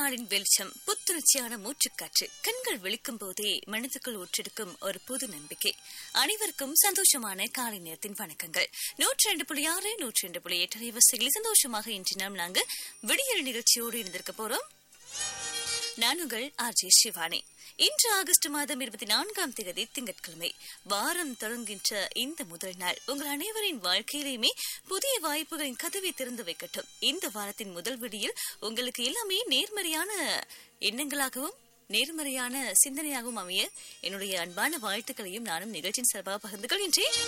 நாளின் வெளிச்சம் புத்துணர்ச்சியான மூச்சுக்காற்று கண்கள் விழிக்கும் போதே மனதுக்குள் ஊற்றெடுக்கும் ஒரு புது நம்பிக்கை அனைவருக்கும் சந்தோஷமான காலை நேரத்தின் வணக்கங்கள் நூற்றி ரெண்டு புள்ளி ஆறு நூற்றி ரெண்டு புள்ளி எட்டு அலைவரிசைகளில் சந்தோஷமாக இன்று நாம் நாங்க விடியல் நிகழ்ச்சியோடு இருந்திருக்க போறோம் நான் உங்கள் ஆர்ஜே சிவானி இன்று ஆகஸ்ட் மாதம் இருபத்தி நான்காம் தேதி திங்கட்கிழமை வாரம் தொடங்குகின்ற இந்த முதல் நாள் உங்கள் அனைவரின் வாழ்க்கையிலுமே புதிய வாய்ப்புகளின் கதவை திறந்து வைக்கட்டும் இந்த வாரத்தின் முதல் விடியில் உங்களுக்கு எல்லாமே நேர்மறையான எண்ணங்களாகவும் நேர்மறையான சிந்தனையாகவும் அமைய என்னுடைய அன்பான வாழ்த்துக்களையும் நானும் நிகழ்ச்சியின் சார்பாக பகிர்ந்து கொள்கின்றேன்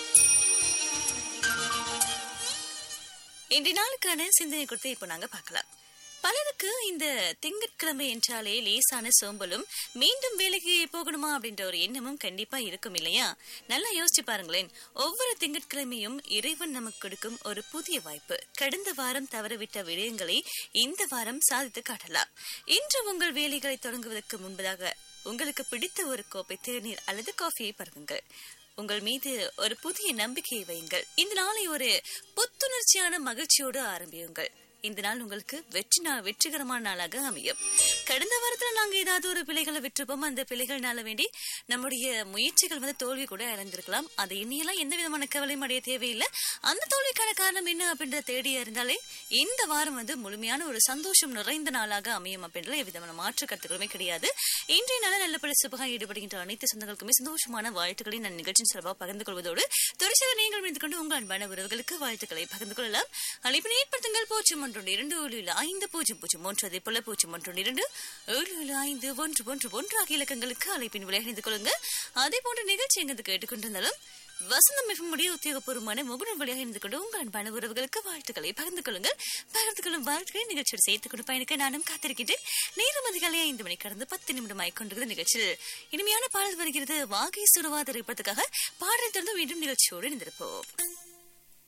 இன்றைய நாளுக்கான சிந்தனை கொடுத்து இப்போ நாங்க பார்க்கலாம் பலருக்கு இந்த திங்கட்கிழமை என்றாலே லேசான சோம்பலும் மீண்டும் வேலைக்கு போகணுமா அப்படின்ற ஒரு எண்ணமும் கண்டிப்பா இருக்கும் இல்லையா நல்லா யோசிச்சு பாருங்களேன் ஒவ்வொரு திங்கட்கிழமையும் இறைவன் நமக்கு கொடுக்கும் ஒரு புதிய வாய்ப்பு கடந்த வாரம் தவறவிட்ட விடயங்களை இந்த வாரம் சாதித்து காட்டலாம் இன்று உங்கள் வேலைகளை தொடங்குவதற்கு முன்பதாக உங்களுக்கு பிடித்த ஒரு கோப்பை தேநீர் அல்லது காஃபியை பருகுங்கள் உங்கள் மீது ஒரு புதிய நம்பிக்கையை வையுங்கள் இந்த நாளை ஒரு புத்துணர்ச்சியான மகிழ்ச்சியோடு ஆரம்பியுங்கள் இந்த நாள் உங்களுக்கு வெற்றி நாள் வெற்றிகரமான நாளாக அமையும் கடந்த வாரத்துல நாங்க ஏதாவது ஒரு பிள்ளைகளை விட்டுருப்போம் அந்த பிள்ளைகள்னால வேண்டி நம்முடைய முயற்சிகள் வந்து தோல்வி கூட இழந்திருக்கலாம் அது இனியெல்லாம் எந்த விதமான கவலையும் அடைய தேவையில்லை அந்த தோல்விக்கான காரணம் என்ன அப்படின்ற தேடி இருந்தாலே இந்த வாரம் வந்து முழுமையான ஒரு சந்தோஷம் நிறைந்த நாளாக அமையும் அப்படின்ற எவ்விதமான மாற்று கருத்துக்களுமே கிடையாது இன்றைய நாள நல்ல பல சுபகா ஈடுபடுகின்ற அனைத்து சொந்தங்களுக்குமே சந்தோஷமான வாழ்த்துக்களை நான் நிகழ்ச்சியின் சிறப்பாக பகிர்ந்து கொள்வதோடு தொடர்ச்சியாக நீங்கள் இணைந்து கொண்டு உங்கள் அன்பான உறவுகளுக்கு வாழ்த்துக்களை பகிர்ந்து கொள்ளலாம் அழைப்பினை ஏற்படுத்துங்கள் பூஜ்ஜியம் ஒன்று இரண்டு ஏழு ஏழு ஐந்து பூஜ்ஜியம் பூஜ்ஜியம் ஒன்று அதே போல பூஜ்ஜியம் ஒன்று இரண்டு ஏழு ஏழு ஐந்து ஒன்று ஒன்று ஒன்று ஆகிய இலக்கங்களுக்கு அழைப்பின் விலை இணைந்து கொள்ளுங்க அதே போன்ற நிகழ்ச்சி எங்கு கேட்டுக்கொண்டிருந்தாலும் வசந்தம் மிகமுடைய உத்தியோகபூர்வமான முகுடன் வழியாக இணைந்து கொண்டு உங்கள் அன்பான உறவுகளுக்கு வாழ்த்துக்களை பகிர்ந்து கொள்ளுங்கள் பகிர்ந்து கொள்ளும் வாழ்த்துக்களை நிகழ்ச்சியோடு சேர்த்துக் கொண்டு பயணிக்க நானும் காத்திருக்கின்றேன் நேரம் அதிகாலை ஐந்து மணி கடந்து பத்து நிமிடம் ஆய்கொண்டிருந்த நிகழ்ச்சியில் இனிமையான பாடல் வருகிறது வாகை சுடுவா திரைப்படத்துக்காக பாடல் திறந்து மீண்டும் நிகழ்ச்சியோடு இணைந்திருப்போம்